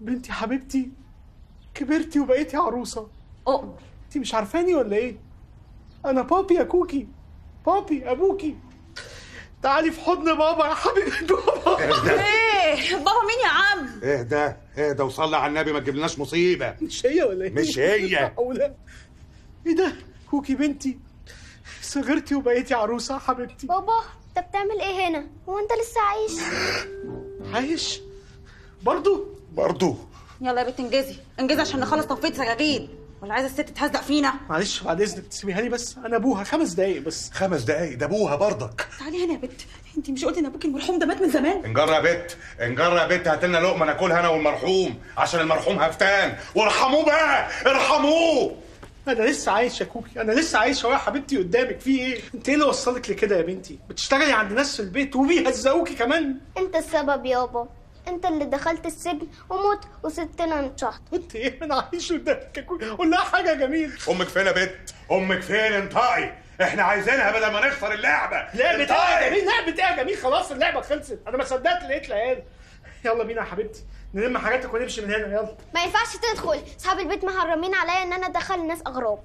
بنتي حبيبتي كبرتي وبقيتي عروسه أؤمر انت مش عارفاني ولا ايه انا بابي يا كوكي بابي ابوكي تعالي في حضن بابا يا حبيبه بابا ايه بابا مين يا عم اهدى اهدى وصلي على النبي ما تجيبلناش مصيبه مش هي ولا ايه مش هي. معقولة؟ ايه ده كوكي بنتي صغرتي وبقيتي عروسه يا حبيبتي بابا انت بتعمل ايه هنا هو انت لسه عايش عايش برضو برضو يلا يا بنت انجزي انجزي عشان نخلص تصفيه سجاجيد ولا عايزه الست تهزق فينا معلش بعد اذنك تسيبيها لي بس انا ابوها خمس دقايق بس خمس دقايق ده ابوها برضك تعالي هنا يا بنت انت مش قلتي ان ابوك المرحوم ده مات من زمان انجر يا بت انجر يا بت هات لنا لقمه ناكلها انا والمرحوم عشان المرحوم هفتان وارحموه بقى ارحموه انا لسه عايش يا كوكي انا لسه عايش اهو يا حبيبتي قدامك في ايه انت ايه اللي وصلك لكده يا بنتي بتشتغلي عند ناس في البيت وبيهزقوكي كمان انت السبب يابا انت اللي دخلت السجن ومت وسبتنا نشحط انت ايه انا عايش قدامك يا كوكي قول لها حاجه جميل امك فين يا بت امك فين انطقي احنا عايزينها بدل ما نخسر اللعبه لعبة ايه انطقي. يا جميل لعبة ايه يا جميل خلاص اللعبة خلصت انا ما صدقت لقيت العيال يلا بينا يا حبيبتي نلم حاجاتك ونمشي من هنا يلا ما ينفعش تدخل اصحاب البيت محرمين عليا ان انا ادخل ناس اغراب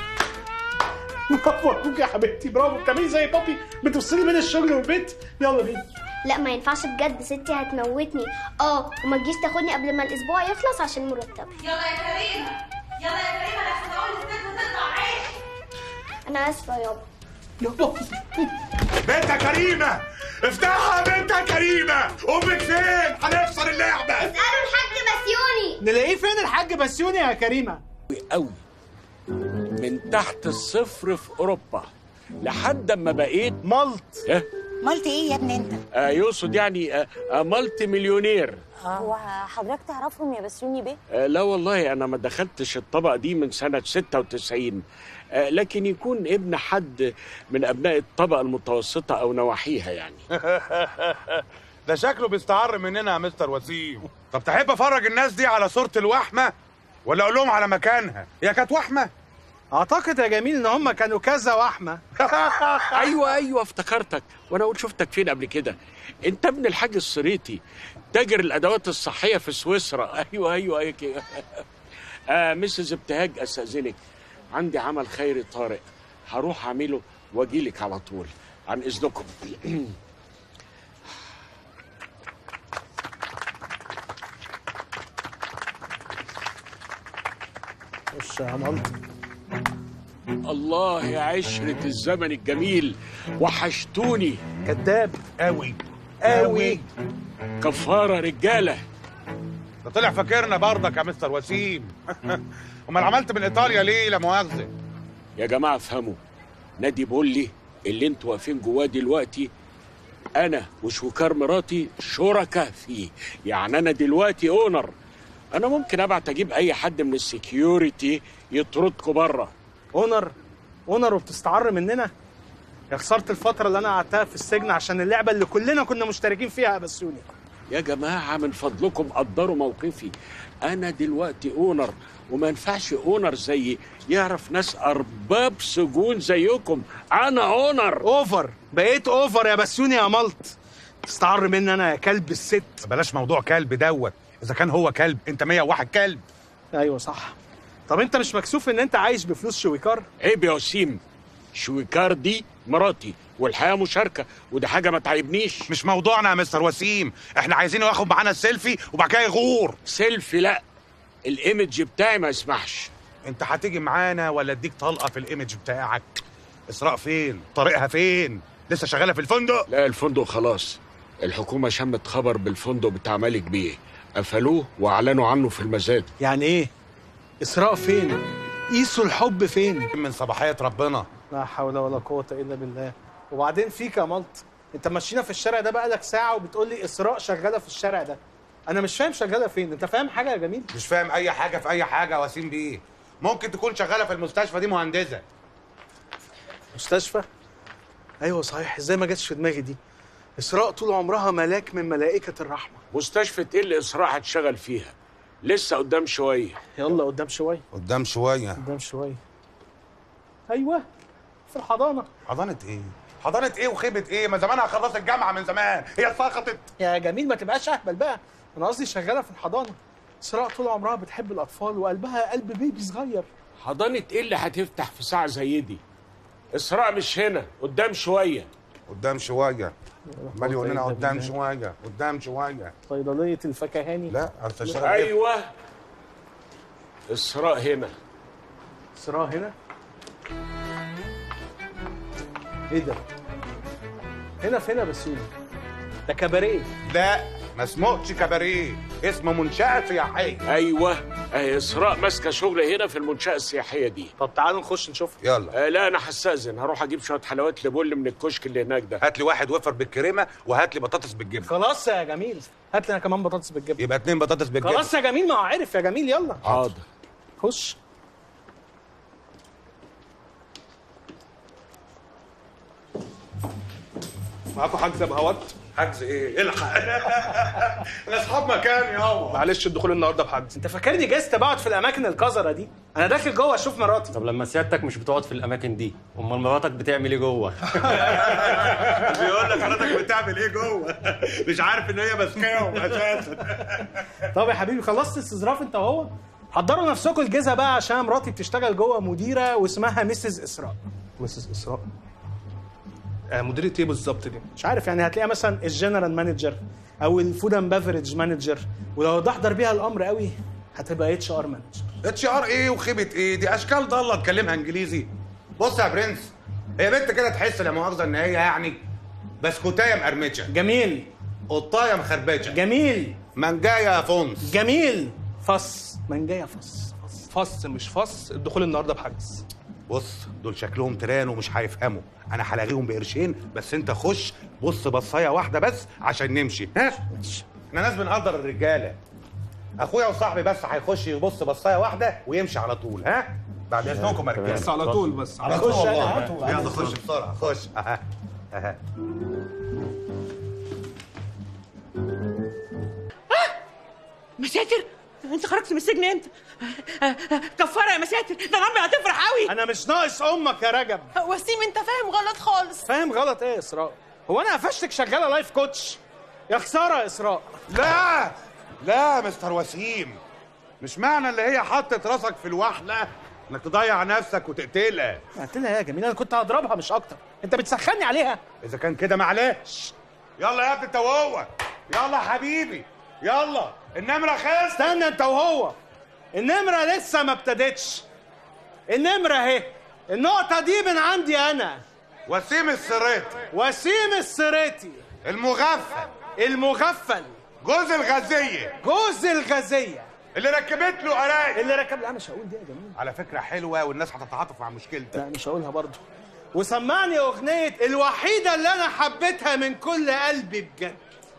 برافو يا كوكي يا حبيبتي برافو بتعملي زي بابي بتفصلي بين الشغل والبيت يلا بينا لا ما ينفعش بجد ستي هتموتني اه وما تجيش تاخدني قبل ما الاسبوع يخلص عشان مرتب يلا يا كريمه يلا يا كريمه لحسن اقول الست وتطلع عيش انا اسفه يابا يلا بنت يا كريمه افتحها يا بنت يا كريمه امك فين هنخسر اللعبه اسالوا الحاج مسيوني نلاقيه فين الحاج بسيوني يا كريمة قوي من تحت الصفر في اوروبا لحد اما بقيت ملط إيه؟ مالت ايه يا ابني انت؟ آه يقصد يعني آه آه مالتي مليونير هو حضرتك تعرفهم يا بسيوني بيه؟ آه لا والله انا ما دخلتش الطبقه دي من سنه 96 آه لكن يكون ابن حد من ابناء الطبقه المتوسطه او نواحيها يعني ده شكله بيستعر مننا يا مستر وسيم طب تحب افرج الناس دي على صورة الوحمة ولا اقول لهم على مكانها هي كانت وحمة اعتقد يا جميل ان هم كانوا كذا وحمة ايوه ايوه افتكرتك وانا اقول شفتك فين قبل كده انت ابن الحاج الصريطي تاجر الادوات الصحيه في سويسرا ايوه ايوه ايوه كده آه مسز ابتهاج استاذنك عندي عمل خيري طارئ هروح اعمله واجيلك على طول عن اذنكم خش يا ملط الله يا عشرة الزمن الجميل وحشتوني كذاب قوي قوي كفارة رجالة ده طلع فاكرنا برضك يا مستر وسيم امال عملت من ايطاليا ليه لا مؤاخذة يا جماعة افهموا نادي بيقول لي اللي انتوا واقفين جواه دلوقتي انا وشوكار مراتي شركاء فيه يعني انا دلوقتي اونر انا ممكن ابعت اجيب اي حد من السكيورتي يطردكم بره اونر اونر وبتستعر مننا يا خسارة الفترة اللي انا قعدتها في السجن عشان اللعبة اللي كلنا كنا مشتركين فيها يا بسيوني يا جماعة من فضلكم قدروا موقفي أنا دلوقتي أونر وما ينفعش أونر زيي يعرف ناس أرباب سجون زيكم أنا أونر اوفر بقيت اوفر يا بسيوني يا ملط تستعر مني انا يا كلب الست بلاش موضوع كلب دوت اذا كان هو كلب انت 101 كلب ايوه صح طب انت مش مكسوف ان انت عايش بفلوس شويكار عيب يا وسيم شويكار دي مراتي والحياة مشاركة ودي حاجة ما تعيبنيش مش موضوعنا يا مستر وسيم احنا عايزينه ياخد معانا السيلفي وبعد كده يغور سيلفي لا الايمج بتاعي ما يسمحش انت هتيجي معانا ولا اديك طلقه في الايمج بتاعك اسراء فين طريقها فين لسه شغاله في الفندق لا الفندق خلاص الحكومة شمت خبر بالفندق بتاع مالك بيه قفلوه واعلنوا عنه في المزاد يعني ايه اسراء فين قيسوا الحب فين من صباحيه ربنا لا حول ولا قوة إلا بالله وبعدين فيك يا ملط أنت ماشينا في الشارع ده بقالك ساعة وبتقول لي إسراء شغالة في الشارع ده أنا مش فاهم شغالة فين أنت فاهم حاجة يا جميل مش فاهم اي حاجه في اي حاجه يا وسيم بيه ممكن تكون شغاله في المستشفى دي مهندسه مستشفى أيوة صحيح إزاي ما جاتش في دماغي دي إسراء طول عمرها ملاك من ملائكة الرحمة مستشفى ايه اللي اسراء هتشتغل فيها لسه قدام شويه يلا قدام شوية قدام شويه قدام شوية أيوة في الحضانة حضانه ايه حضانه ايه وخيبه ايه ما زمانها خلصت الجامعه من زمان هي سقطت يا جميل ما تبقاش أهبل بقى أنا قصدي شغالة في الحضانة اسراء طول عمرها بتحب الاطفال وقلبها قلب بيبي صغير حضانه ايه اللي هتفتح في ساعه زي دي اسراء مش هنا قدام شويه قدام شويه عمال يقول لنا إلا قدام بالله. شويه قدام شويه صيدليه الفكهاني لا انت شغال ايوه اسراء هنا اسراء هنا ايه ده هنا فين يا بسيوني ده كباريه لا ما اسمهش كباريه اسمه منشأة سياحية ايوه اهي اسراء ماسكه شغل هنا في المنشاه السياحيه دي طب تعالوا نخش نشوف يلا آه لا انا هستاذن هروح اجيب شويه حلويات لبول من الكشك اللي هناك ده هات لي واحد وفر بالكريمه وهات لي بطاطس بالجبنه خلاص يا جميل هات لي انا كمان بطاطس بالجبنه يبقى اتنين بطاطس بالجبنه خلاص يا جميل ما هو عرف يا جميل يلا حاضر خش معاكم حجز يا بهوات حجز ايه الحق انا اصحاب مكان يابا معلش الدخول النهارده بحجز انت فاكرني جاست بقعد في الاماكن القذره دي انا داخل جوه اشوف مراتي طب لما سيادتك مش بتقعد في الاماكن دي امال مراتك بتعمل ايه جوه بيقول لك حضرتك بتعمل ايه جوه مش عارف ان هي ماسكاهم اساسا طب يا حبيبي خلصت استظراف انت وهو حضروا نفسكم الجيزه بقى عشان مراتي بتشتغل جوه مديره واسمها مسز اسراء مسز اسراء آه مديرة ايه بالظبط دي؟ مش عارف يعني هتلاقيها مثلا الجنرال مانجر او الفود اند بافرج مانجر ولو تحضر بيها الامر قوي هتبقى اتش ار مانجر اتش ار ايه وخيبه ايه دي اشكال ضاله تكلمها انجليزي بص يا برنس هي بنت كده تحس لا مؤاخذه ان هي يعني بسكوتايه مقرمشه جميل قطايه مخربشه جميل منجايه فونس جميل فص من جايه فص فص فص مش فص الدخول النهارده بحجز بص دول شكلهم تيران ومش هيفهموا انا هلاغيهم بقرشين بس انت خش بص بصايه واحده بس عشان نمشي ها احنا ناس بنقدر الرجاله اخويا وصاحبي بس هيخش يبص بصايه واحده ويمشي على طول ها بعد اذنكم يا رجاله بس على طول بس على على طول طول أنا، والله على طول. يلا خش بسرعه خش اها اها مساتر انت خرجت من السجن انت كفاره يا مساتر ده رامي هتفرح قوي انا مش ناقص امك يا رجب وسيم انت فاهم غلط خالص فاهم غلط ايه يا اسراء هو انا قفشتك شغاله لايف كوتش يا خساره يا اسراء لا لا يا مستر وسيم مش معنى اللي هي حطت راسك في الوحله انك تضيع نفسك وتقتلها قلت لها يا جميل انا كنت هضربها مش اكتر انت بتسخني عليها اذا كان كده معلش يلا يا ابني انت وهو يلا يا حبيبي يلا النمره خلصت استنى انت وهو النمره لسه ما ابتدتش النمره اهي النقطه دي من عندي انا وسيم السريط وسيم السريتي المغفل المغفل جوز الغازيه جوز الغازيه اللي ركبت له قرايب اللي ركب لا مش هقول دي يا جميل على فكره حلوه والناس هتتعاطف مع مشكلتك لا مش هقولها برضه وسمعني اغنيه الوحيده اللي انا حبيتها من كل قلبي بجد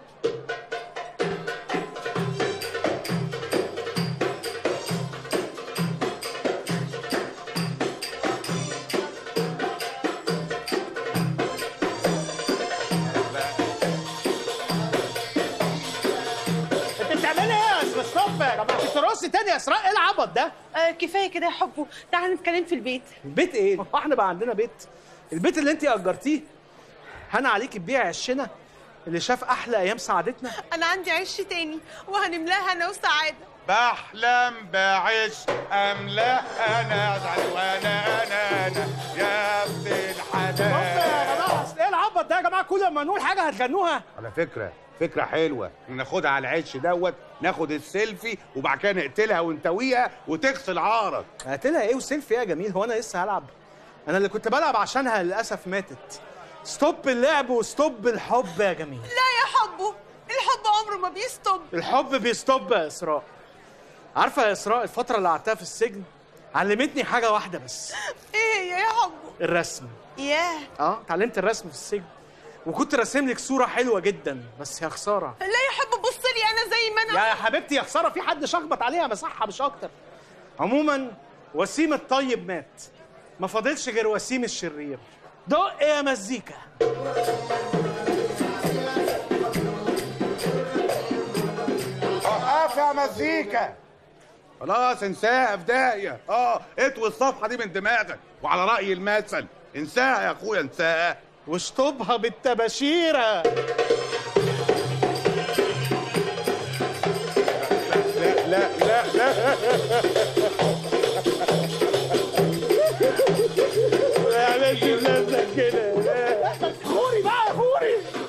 انت بتعملي ايه يا اسراء ستوب يا جماعه بترقصي تاني يا اسراء ايه العبط ده آه كفايه كده يا حبو تعال نتكلم في البيت البيت ايه؟ هو احنا بقى عندنا بيت؟ البيت اللي انت اجرتيه هنا عليك تبيع عشنا اللي شاف احلى ايام سعادتنا انا عندي عش تاني وهنملاها انا وسعاده بحلم بعيش املا انا ازعل وانا انا انا يا ابن بص يا الحلال جماعه اصل ايه العبط ده يا جماعه كل ما نقول حاجه هتغنوها على فكره فكره حلوه ناخدها على العيش دوت ناخد السيلفي وبعد كده نقتلها ونتويها وتغسل عارك قتلها ايه وسيلفي ايه يا جميل هو انا لسه هلعب انا اللي كنت بلعب عشانها للاسف ماتت ستوب اللعب وستوب الحب يا جميل لا يا حبو الحب عمره ما بيستوب الحب بيستوب يا اسراء عارفه يا اسراء الفتره اللي قعدتها في السجن علمتني حاجه واحده بس ايه هي يا حبو الرسم ياه اه اتعلمت الرسم في السجن وكنت راسم لك صوره حلوه جدا بس يا خساره لا يا حبو بص لي انا زي ما انا يا حبيبتي يا خساره في حد شخبط عليها مسحها مش اكتر عموما وسيم الطيب مات ما فاضلش غير وسيم الشرير دق يا مزيكا وقف يا مزيكا خلاص انساها في داهيه اه اطوي الصفحه دي من دماغك وعلى راي المثل انساها يا اخويا انساها واشطبها بالتباشيره لا لا كده خوري بقى خوري